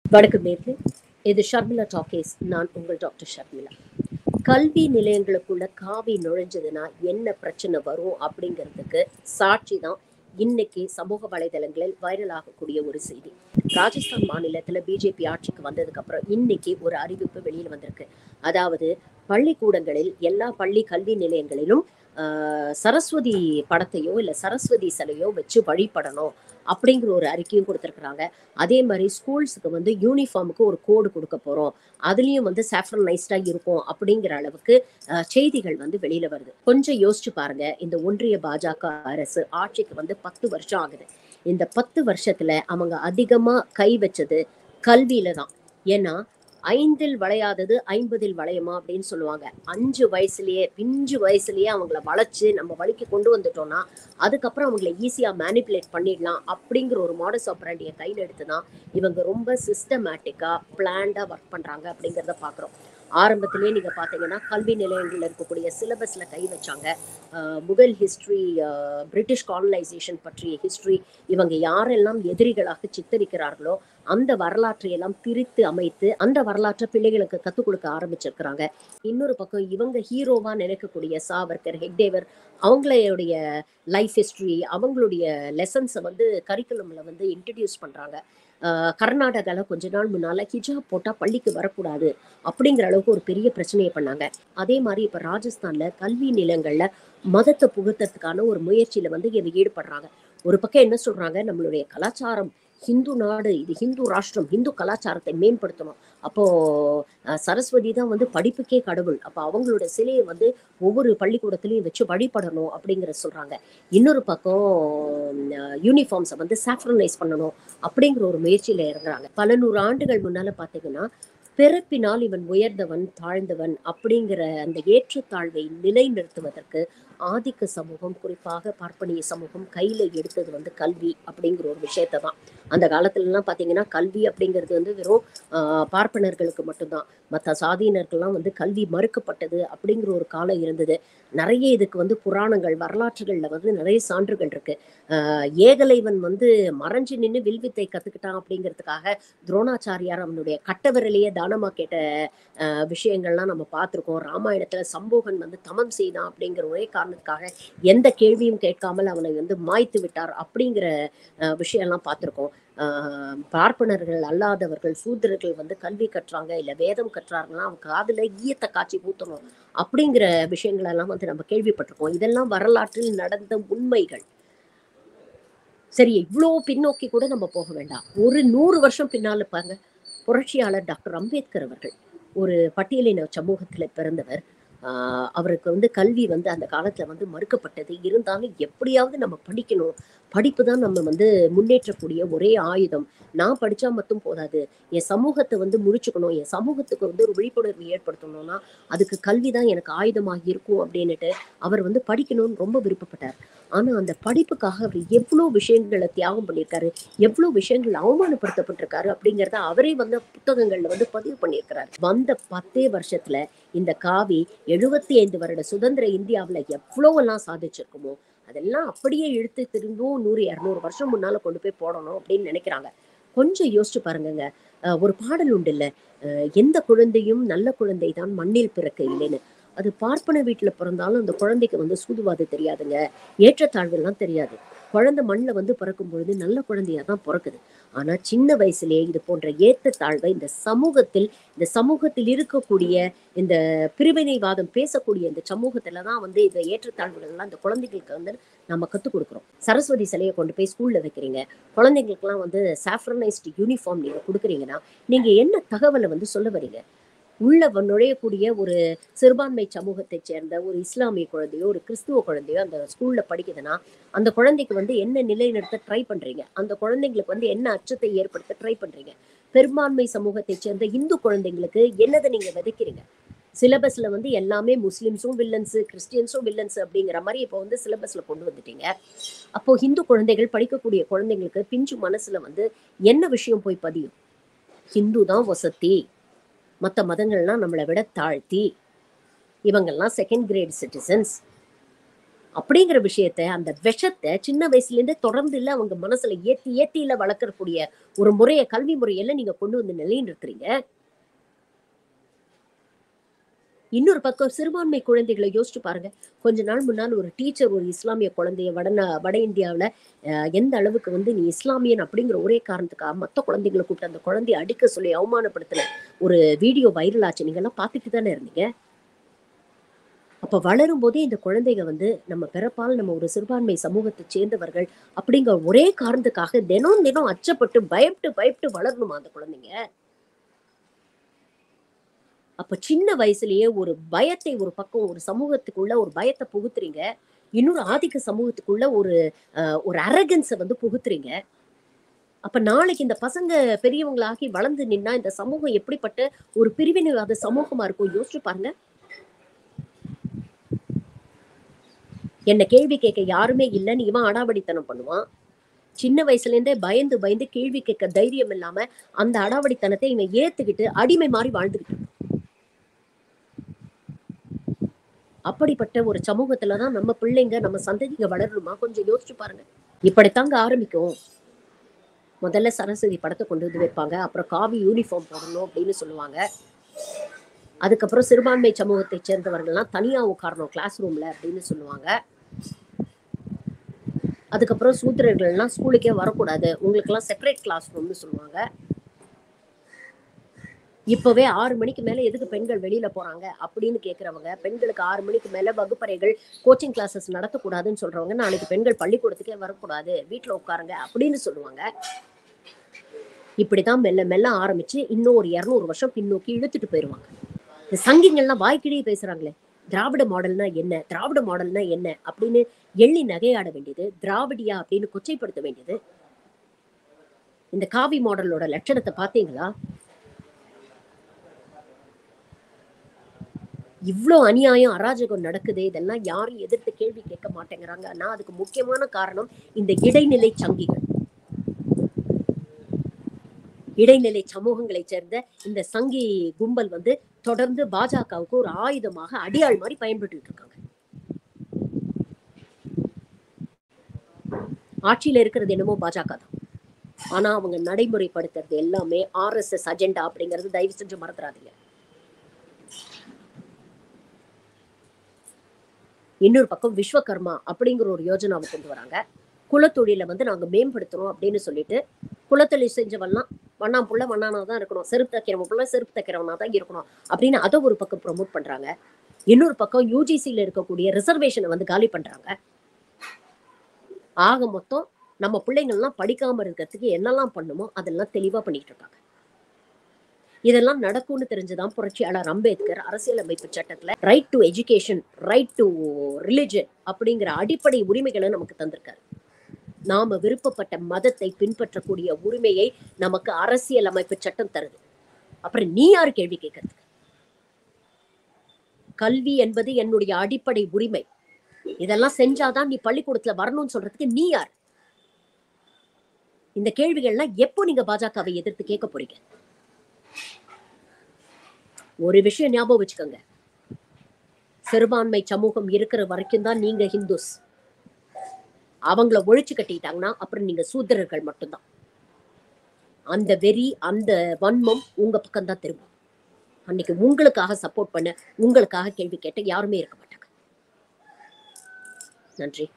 வணக்கம் நேர்களே இது ஷர்மிளா டாக்கேஸ் நான் உங்கள் டாக்டர் ஷர்மிளா கல்வி நிலையங்களுக்குள்ள காவி நுழைஞ்சதுன்னா என்ன பிரச்சனை வரும் அப்படிங்கிறதுக்கு சாட்சி தான் இன்னைக்கு சமூக வலைதளங்களில் வைரல் ஆகக்கூடிய ஒரு செய்தி ராஜஸ்தான் மாநிலத்துல பிஜேபி ஆட்சிக்கு வந்ததுக்கு அப்புறம் இன்னைக்கு ஒரு அறிவிப்பு வெளியில் வந்திருக்கு அதாவது பள்ளிக்கூடங்களில் எல்லா பள்ளி கல்வி நிலையங்களிலும் ஆஹ், சரஸ்வதி படத்தையோ இல்ல சரஸ்வதி சிலையோ வச்சு வழிபடணும் அப்படிங்கிற ஒரு அறிக்கையும் கொடுத்துருக்குறாங்க அதே மாதிரி ஸ்கூல்ஸுக்கு வந்து யூனிஃபார்முக்கு ஒரு கோடு கொடுக்க போறோம் அதுலயும் வந்து சாஃப்ரனைஸ்டா இருக்கும் அப்படிங்கிற அளவுக்கு அஹ், செய்திகள் வந்து வெளியில வருது கொஞ்சம் யோசிச்சு பாருங்க இந்த ஒன்றிய பாஜக அரசு ஆட்சிக்கு வந்து பத்து வருஷம் ஆகுது இந்த பத்து வருஷத்துல அவங்க அதிகமா கை வச்சது கல்வியில தான் ஏன்னா ஐந்தில் வளையாதது ஐம்பதில் வளையுமா அப்படின்னு சொல்லுவாங்க அஞ்சு வயசுலயே பிஞ்சு வயசுலயே அவங்கள வளைச்சு நம்ம வழிக்கு கொண்டு வந்துட்டோம்னா அதுக்கப்புறம் அவங்கள ஈஸியா மேனிப்புலேட் பண்ணிடலாம் அப்படிங்கிற ஒரு மாடஸ் ஆப்பரண்டியை கையில் எடுத்து தான் இவங்க ரொம்ப சிஸ்டமேட்டிக்கா பிளான்டா ஒர்க் பண்றாங்க அப்படிங்கிறத பாக்குறோம் ஆரம்பத்திலேயே நீங்க பாத்தீங்கன்னா கல்வி நிலையங்கள்ல இருக்கக்கூடிய சிலபஸ்ல கை வச்சாங்க அஹ் முகல் ஹிஸ்டரி பிரிட்டிஷ் காலனைசேஷன் பற்றிய ஹிஸ்டரி இவங்க யாரெல்லாம் எதிரிகளாக சித்தரிக்கிறார்களோ அந்த வரலாற்றை எல்லாம் பிரித்து அமைத்து அந்த வரலாற்றை பிள்ளைகளுக்கு கத்துக் கொடுக்க ஆரம்பிச்சிருக்கிறாங்க இன்னொரு பக்கம் இவங்க ஹீரோவா நினைக்கக்கூடிய சாவர்கர் ஹெக்டேவர் அவங்களுடைய லைஃப் ஹிஸ்டரி அவங்களுடைய லெசன்ஸை வந்து கரிக்குலம்ல வந்து இன்ட்ரடியூஸ் பண்றாங்க அஹ் கர்நாடகால கொஞ்ச நாள் முன்னால ஹிஜாப் போட்டா பள்ளிக்கு வரக்கூடாது அப்படிங்கிற அளவுக்கு ஒரு பெரிய பிரச்சனையை பண்ணாங்க அதே மாதிரி இப்ப ராஜஸ்தான்ல கல்வி நிலங்கள்ல மதத்தை புகுத்துறதுக்கான ஒரு முயற்சியில வந்து இவங்க ஈடுபடுறாங்க ஒரு பக்கம் என்ன சொல்றாங்க நம்மளுடைய கலாச்சாரம் ஹிந்து நாடு இது ஹிந்து ராஷ்டிரம் ஹிந்து கலாச்சாரத்தை மேம்படுத்தணும் அப்போ அஹ், சரஸ்வதி தான் வந்து படிப்புக்கே கடவுள் அப்போ அவங்களோட சிலையை வந்து ஒவ்வொரு பள்ளிக்கூடத்துலையும் வச்சு வழிபடணும் அப்படிங்கிற சொல்றாங்க இன்னொரு பக்கம் யூனிஃபார்ம்ஸை வந்து சாஃப்ரனைஸ் பண்ணணும் அப்படிங்கிற ஒரு முயற்சியில இறங்குறாங்க பல நூறு ஆண்டுகள் முன்னால பாத்தீங்கன்னா பிறப்பினால் இவன் உயர்ந்தவன் தாழ்ந்தவன் அப்படிங்கிற அந்த ஏற்றத்தாழ்வை நிலைநிறுத்துவதற்கு ஆதிக்க சமூகம் குறிப்பாக பார்ப்பனிய சமூகம் கையில எடுத்தது வந்து கல்வி அப்படிங்கிற ஒரு விஷயத்தை தான் அந்த காலத்துல எல்லாம் பாத்தீங்கன்னா கல்வி அப்படிங்கிறது வந்து வெறும் ஆஹ், பார்ப்பனர்களுக்கு மட்டும்தான் மற்ற சாதியினருக்கெல்லாம் வந்து கல்வி மறுக்கப்பட்டது அப்படிங்கிற ஒரு காலம் இருந்தது நிறைய இதுக்கு வந்து புராணங்கள் வரலாற்றுகள்ல வந்து நிறைய சான்றுகள் இருக்கு ஆஹ், ஏகலைவன் வந்து மறைஞ்சு நின்று வில்வித்தை கத்துக்கிட்டான் அப்படிங்கிறதுக்காக துரோணாச்சாரியார் அவனுடைய கட்ட விரலையே தானமா கேட்ட ஆஹ், விஷயங்கள்லாம் நம்ம பார்த்திருக்கோம் ராமாயணத்துல சம்போகன் வந்து தமம் செய்தான் அப்படிங்கிற ஒரே காரணத்துக்காக எந்த கேள்வியும் கேட்காமல் அவனை வந்து மாய்த்து விட்டார் அப்படிங்கிற ஆஹ், விஷயம்லாம் பார்த்திருக்கோம் ஆஹ், பார்ப்பனர்கள் அல்லாதவர்கள் சூத்திரர்கள் வந்து கல்வி கற்றாங்க இல்ல வேதம் கற்றாங்கன்னா அவங்க காதுல ஈயத்தை காய்ச்சி ஊத்தணும் அப்படிங்கிற விஷயங்கள் எல்லாம் வந்து நம்ம கேள்விப்பட்டிருக்கோம் இதெல்லாம் வரலாற்றில் நடந்த உண்மைகள் சரி இவ்வளோ பின்னோக்கி கூட நம்ம போக வேண்டாம் ஒரு நூறு வருஷம் பின்னால பாருங்க புரட்சியாளர் டாக்டர் அம்பேத்கர் அவர்கள் ஒரு பட்டியலின சமூகத்துல பிறந்தவர் ஆஹ் அவருக்கு வந்து கல்வி வந்து அந்த காலத்துல வந்து மறுக்கப்பட்டது இருந்தாலும் எப்படியாவது நம்ம படிக்கணும் படிப்பு தான் நம்ம வந்து முன்னேற்றக்கூடிய ஒரே ஆயுதம் நான் படிச்சா மட்டும் போதாது என் சமூகத்தை வந்து முடிச்சுக்கணும் என் சமூகத்துக்கு வந்து ஒரு விழிப்புணர்வு ஏற்படுத்தணும்னா அதுக்கு கல்வி தான் எனக்கு ஆயுதமாக இருக்கும் அப்படின்னுட்டு அவர் வந்து படிக்கணும்னு ரொம்ப விருப்பப்பட்டார் ஆனா அந்த படிப்புக்காக அவர் எவ்வளவு விஷயங்களை தியாகம் பண்ணியிருக்காரு எவ்வளவு விஷயங்கள் அவமானப்படுத்தப்பட்டிருக்காரு அப்படிங்கறத அவரே வந்து புத்தகங்கள்ல வந்து பதிவு பண்ணியிருக்கிறார் வந்த பத்தே வருஷத்துல இந்த காவி எழுபத்தி ஐந்து வருட சுதந்திர இந்தியாவுல எவ்வளவெல்லாம் சாதிச்சிருக்குமோ அதெல்லாம் அப்படியே இழுத்து திரும்பவும் நூறு இரநூறு வருஷம் முன்னால கொண்டு போய் போடணும் அப்படின்னு நினைக்கிறாங்க கொஞ்சம் யோசிச்சு பாருங்கங்க அஹ் ஒரு பாடல் உண்டு இல்ல அஹ் எந்த குழந்தையும் நல்ல குழந்தை தான் மண்ணில் பிறக்க இல்லைன்னு அது பார்ப்பன வீட்டுல பிறந்தாலும் அந்த குழந்தைக்கு வந்து சூதுவாது தெரியாதுங்க ஏற்றத்தாழ்வுலாம் தெரியாது குழந்தை மண்ணில் வந்து பிறக்கும் பொழுது நல்ல குழந்தையா தான் பிறக்குது ஆனா சின்ன வயசுலயே இது போன்ற ஏற்றத்தாழ்வை இந்த சமூகத்தில் இந்த சமூகத்தில் இருக்கக்கூடிய இந்த பிரிவினைவாதம் பேசக்கூடிய இந்த சமூகத்துல தான் வந்து இந்த ஏற்றத்தாழ்வுகள் எல்லாம் இந்த குழந்தைகளுக்கு வந்து நம்ம கத்துக் கொடுக்குறோம் சரஸ்வதி சிலையை கொண்டு போய் ஸ்கூல்ல வைக்கிறீங்க குழந்தைங்களுக்குலாம் வந்து சாஃப்ரனைஸ்டு யூனிஃபார்ம் நீங்க கொடுக்குறீங்கன்னா நீங்க என்ன தகவலை வந்து சொல்ல வரீங்க உள்ள வ- நுழையக்கூடிய ஒரு சிறுபான்மை சமூகத்தைச் சேர்ந்த ஒரு இஸ்லாமிய குழந்தையோ ஒரு கிறிஸ்துவ குழந்தையோ அந்த ஸ்கூல்ல படிக்குதுன்னா அந்த குழந்தைக்கு வந்து என்ன நிலைநிறுத்த ட்ரை பண்றீங்க அந்த குழந்தைங்களுக்கு வந்து என்ன அச்சத்தை ஏற்படுத்த ட்ரை பண்றீங்க பெரும்பான்மை சமூகத்தைச் சேர்ந்த இந்து குழந்தைங்களுக்கு என்னதை நீங்க விதைக்கிறீங்க சிலபஸ்ல வந்து எல்லாமே முஸ்லிம்ஸும் வில்லன்ஸ் கிறிஸ்டியன்ஸும் வில்லன்ஸ் அப்படிங்கிற மாதிரி இப்போ வந்து சிலபஸ்ல கொண்டு வந்துட்டீங்க அப்போ ஹிந்து குழந்தைகள் படிக்கக்கூடிய குழந்தைங்களுக்கு பிஞ்சு மனசுல வந்து என்ன விஷயம் போய் பதியும் ஹிந்து தான் வசதி மற்ற மதங்கள்லாம் நம்மளை விட தாழ்த்தி இவங்கெல்லாம் செகண்ட் கிரேட் சிட்டிசன்ஸ் அப்படிங்கிற விஷயத்த அந்த விஷத்தை சின்ன வயசுல இருந்தே தொடர்ந்து இல்ல அவங்க மனசுல ஏத்தி ஏத்தியில வளர்க்கக்கூடிய ஒரு முறைய கல்வி முறையில நீங்க கொண்டு வந்து நிலைநிறுத்துறீங்க இன்னொரு பக்கம் சிறுபான்மை குழந்தைகளை யோசிச்சு பாருங்க கொஞ்ச நாள் முன்னால் ஒரு டீச்சர் ஒரு இஸ்லாமிய குழந்தைய வட வட இந்தியாவில் எந்த அளவுக்கு வந்து நீ இஸ்லாமியன் அப்படிங்கிற ஒரே காரணத்துக்காக மற்ற குழந்தைகளை கூப்பிட்டு அந்த குழந்தைய அடிக்க சொல்லி அவமானப்படுத்தின ஒரு வீடியோ வைரல் ஆச்சு நீங்க எல்லாம் பார்த்துட்டு தானே இருந்தீங்க அப்ப வளரும் போதே இந்த குழந்தைங்க வந்து நம்ம பிறப்பால் நம்ம ஒரு சிறுபான்மை சமூகத்தை சேர்ந்தவர்கள் அப்படிங்கிற ஒரே காரணத்துக்காக தினம் தினம் அச்சப்பட்டு பயப்பட்டு பயப்பட்டு வளரணுமா அந்த குழந்தைங்க அப்ப சின்ன வயசுலயே ஒரு பயத்தை ஒரு பக்கம் ஒரு சமூகத்துக்குள்ள ஒரு பயத்தை புகுத்துறீங்க இன்னொரு ஆதிக்க சமூகத்துக்குள்ள ஒரு அஹ், ஒரு அரகன்ஸை வந்து புகுத்துறீங்க அப்ப நாளைக்கு இந்த பசங்க பெரியவங்களாகி வளர்ந்து நின்னா இந்த சமூகம் எப்படிப்பட்ட ஒரு பிரிவினைவாத சமூகமா இருக்கும் யோசிச்சு பாருங்க என்ன கேள்வி கேட்க யாருமே இல்லைன்னு இவன் அடாவடித்தனம் பண்ணுவான் சின்ன வயசுல இருந்தே பயந்து பயந்து கேள்வி கேட்க தைரியம் இல்லாம அந்த அடாவடித்தனத்தை இவன் ஏத்துக்கிட்டு அடிமை மாதிரி வாழ்ந்துகிட்டு இருக்கான். அப்படிப்பட்ட ஒரு சமூகத்துல தான் நம்ம பிள்ளைங்க நம்ம சந்ததிங்க வளரணுமா கொஞ்சம் யோசிச்சு பாருங்க இப்படித்தாங்க ஆரம்பிக்கும் முதல்ல சரஸ்வதி படத்தை கொண்டு வந்து வைப்பாங்க அப்புறம் காவி யூனிஃபார்ம் போடணும் அப்படின்னு சொல்லுவாங்க அதுக்கப்புறம் சிறுபான்மை சமூகத்தை சேர்ந்தவர்கள்லாம் தனியா உட்காரணும் கிளாஸ் ரூம்ல அப்படின்னு சொல்லுவாங்க அதுக்கப்புறம் சூத்திரர்கள்லாம் ஸ்கூலுக்கே வரக்கூடாது உங்களுக்கெல்லாம் செப்பரேட் கிளாஸ் ரூம்னு சொல்லுவாங்க இப்பவே ஆறு மணிக்கு மேல எதுக்கு பெண்கள் வெளியில போறாங்க அப்படின்னு கேக்குறவங்க பெண்களுக்கு ஆறு மணிக்கு மேல வகுப்பறைகள் கோச்சிங் கிளாஸஸ் நடத்தக்கூடாதுன்னு சொல்றவங்க நாளைக்கு பெண்கள் பள்ளிக்கூடத்துக்கே வரக்கூடாது வீட்டுல உட்காருங்க அப்படின்னு சொல்லுவாங்க இப்படிதான் மெல்ல மெல்ல ஆரம்பிச்சு இன்னும் ஒரு இருநூறு வருஷம் பின்னோக்கி இழுத்துட்டு போயிருவாங்க இந்த சங்கிங்கள்லாம் வாய்க்கிடையே பேசுறாங்களே திராவிட மாடல்னா என்ன திராவிட மாடல்னா என்ன அப்படின்னு எள்ளி நகையாட வேண்டியது திராவிடியா அப்படின்னு கொச்சைப்படுத்த வேண்டியது இந்த காவி மாடலோட லட்சணத்தை பாத்தீங்களா இவ்வளோ அநியாயம் அராஜகம் நடக்குது இதெல்லாம் யாரும் எதிர்த்து கேள்வி கேட்க மாட்டேங்கிறாங்க ஆனா அதுக்கு முக்கியமான காரணம் இந்த இடைநிலை சங்கிகள் இடைநிலை சமூகங்களை சேர்ந்த இந்த சங்கி கும்பல் வந்து தொடர்ந்து பாஜகவுக்கு ஒரு ஆயுதமாக அடியாள் மாதிரி பயன்பட்டு இருக்காங்க ஆட்சியில இருக்கிறது என்னமோ பாஜக தான் ஆனா அவங்க நடைமுறைப்படுத்துறது எல்லாமே ஆர்எஸ்எஸ் அஜெண்டா அப்படிங்கறது தயவு செஞ்சு மறந்துடாதீங்க இன்னொரு பக்கம் விஸ்வகர்மா அப்படிங்கிற ஒரு யோஜனாவை கொண்டு வராங்க குலத்தொழிலை வந்து நாங்க மேம்படுத்துறோம் அப்படின்னு சொல்லிட்டு குலத்தொழில் செஞ்சவெல்லாம் வண்ணாம் புள்ள வண்ணானா தான் இருக்கணும் செருப்பு தைக்கிறவன் புள்ள செருப்பு தைக்கிறவனா தான் இருக்கணும் அப்படின்னு அதை ஒரு பக்கம் ப்ரொமோட் பண்றாங்க இன்னொரு பக்கம் யூஜிசியில் இருக்கக்கூடிய ரிசர்வேஷனை வந்து காலி பண்றாங்க ஆக மொத்தம் நம்ம பிள்ளைங்கள்லாம் படிக்காம இருக்கிறதுக்கு என்னெல்லாம் பண்ணுமோ அதெல்லாம் தெளிவா பண்ணிட்டு இருக்காங்க இதெல்லாம் நடக்கும்னு தெரிஞ்சுதான் புரட்சியாளர் அம்பேத்கர் அரசியலமைப்பு சட்டத்துல right to education right to religion அப்படிங்கிற அடிப்படை உரிமைகளை நமக்கு தந்திருக்காரு நாம விருப்பப்பட்ட மதத்தை பின்பற்றக்கூடிய உரிமையை நமக்கு அரசியல் அமைப்பு சட்டம் தருது அப்புறம் நீ யாரு கேள்வி கேட்கறதுக்கு கல்வி என்பது என்னுடைய அடிப்படை உரிமை இதெல்லாம் செஞ்சாதான் நீ பள்ளிக்கூடத்துல வரணும்னு சொல்றதுக்கு நீ யார் இந்த கேள்விகள்லாம் எப்போ நீங்க பாஜகவை எதிர்த்து கேட்க போறீங்க ஒரு விஷயம் ஞாபகம் வச்சுக்கோங்க சிறுபான்மை சமூகம் இருக்கிற வரைக்கும் தான் நீங்க ஹிந்துஸ் அவங்கள ஒழிச்சு கட்டிட்டாங்கன்னா அப்புறம் நீங்க சூத்திரர்கள் மட்டும்தான் அந்த வெறி அந்த வன்மம் உங்க பக்கம் தான் திரும்பும் அன்னைக்கு உங்களுக்காக சப்போர்ட் பண்ண உங்களுக்காக கேள்வி கேட்ட யாருமே இருக்க மாட்டாங்க நன்றி